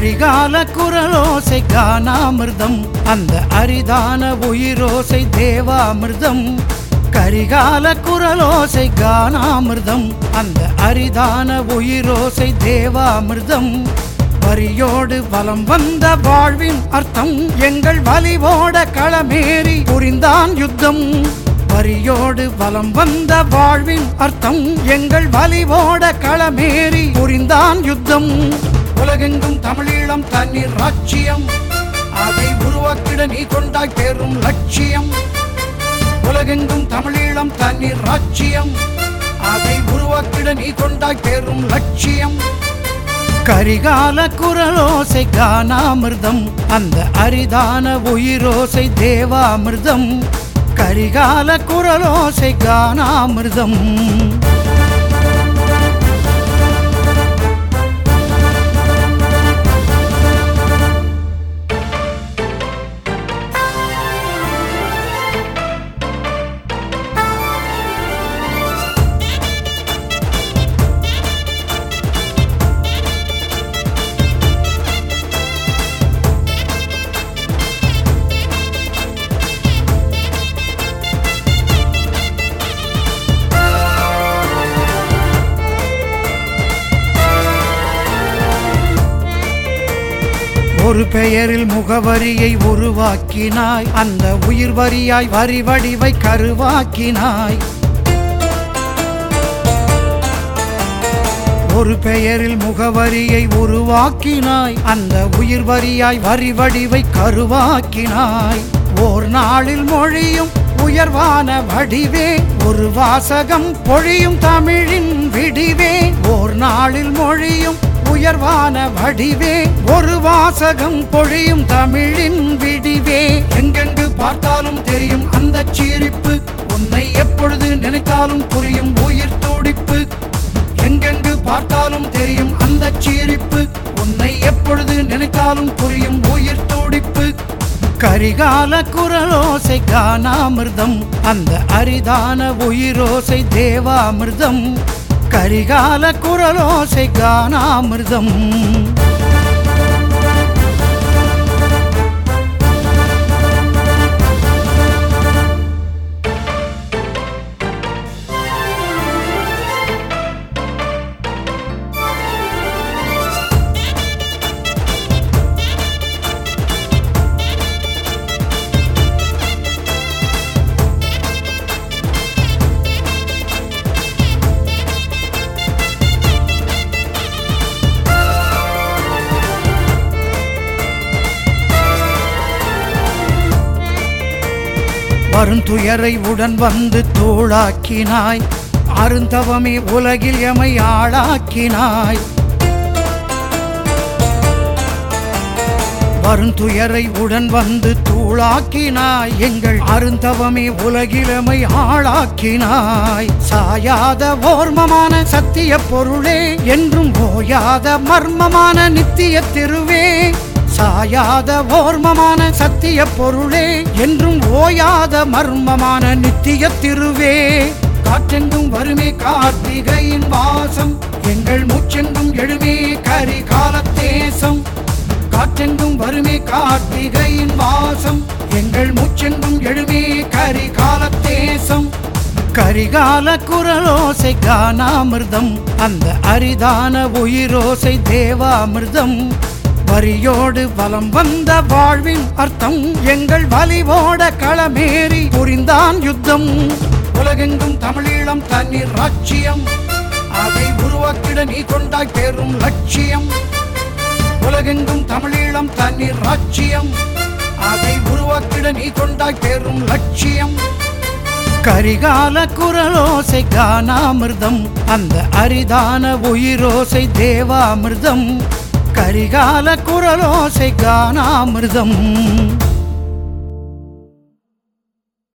கரிகால குரலோசை கானாமிர்தம் அந்த அரிதான உயிரோசை தேவாமிர்தம் கரிகால குரலோசை கானாமிர்தம் அந்த அரிதான உயிரோசை தேவாமிர்தம் வரியோடு வலம் வந்த வாழ்வின் அர்த்தம் எங்கள் வலிவோட களமேறி புரிந்தான் யுத்தம் வரியோடு வலம் வந்த வாழ்வின் அர்த்தம் எங்கள் வலிவோட களமேறி புரிந்தான் யுத்தம் உலகெங்கும் தமிழீழம் தண்ணீர் ராட்சியம் அதை உருவாக்கிட நீ கொண்டாய் பெரும் லட்சியம் உலகெங்கும் தமிழீழம் தண்ணீர் ராட்சியம் அதை உருவாக்கிட நீ கொண்டாய் பெரும் லட்சியம் கரிகால குரலோசை கானாமிர்தம் அந்த அரிதான உயிரோசை தேவாமிர்தம் கரிகால குரலோசை கானாமிர்தம் ஒரு பெயரில் முகவரியை உருவாக்கினாய் அந்த உயிர் வரியாய் வரி வடிவை கருவாக்கினாய் ஒரு பெயரில் முகவரியை உருவாக்கினாய் அந்த உயிர் வரியாய் வரி வடிவை கருவாக்கினாய் ஓர் நாளில் மொழியும் உயர்வான வடிவே ஒரு வாசகம் பொழியும் தமிழின் விடிவே ஓர் நாளில் மொழியும் உயர்வான வடிவே ஒரு வாசகம் பொழியும் தமிழின் விடிவே எங்கெங்கு பார்த்தாலும் தெரியும் அந்த சீரிப்பு உன்னை எப்பொழுது நினைத்தாலும் புரியும் உயிர் துடிப்பு எங்கெங்கு பார்த்தாலும் தெரியும் அந்த சீரிப்பு உன்னை எப்பொழுது நினைத்தாலும் புரியும் உயிர் துடிப்பு கரிகால குரலோசை கானாமிர்தம் அந்த அரிதான உயிரோசை தேவாமிர்தம் கரிகால குரலோசை கானாமிர்தம் வருந்துயரை உடன் வந்து தோளாக்கினாய் அருந்தவமே உலகில் எமை ஆளாக்கினாய் வருந்துயரை உடன் வந்து தூளாக்கினாய் எங்கள் அருந்தவமே உலகிலமை ஆளாக்கினாய் சாயாத ஓர்மமான சத்திய பொருளே என்றும் ஓயாத மர்மமான நித்திய திருவே சாயாத ஓர்மமான சத்திய பொருளே என்றும் ஓயாத மர்மமான நித்திய திருவே காற்றெங்கும் வருமே கார்த்திகையின் வாசம் எங்கள் மூச்செங்கும் எழுமே கரி காலத்தேசம் காற்றெங்கும் வருமே கார்த்திகையின் வாசம் எங்கள் மூச்செங்கும் எழுமே கரி காலத்தேசம் கரிகால குரலோசை கானாமிர்தம் அந்த அரிதான உயிரோசை தேவாமிர்தம் வரியோடு வலம் வந்த வாழ்வின் அர்த்தம் எங்கள் வலிவோட களமேறி புரிந்தான் யுத்தம் உலகெங்கும் தமிழீழம் தண்ணீர் ராட்சியம் அதை உருவாக்கிட நீ கொண்டாய் பெரும் லட்சியம் உலகெங்கும் தமிழீழம் தண்ணீர் ராட்சியம் அதை உருவாக்கிட நீ கொண்டாய் பெரும் லட்சியம் கரிகால குரலோசை கானாமிர்தம் அந்த அரிதான உயிரோசை தேவாமிர்தம் கரிகால குரலோசை கானாமிர்தம்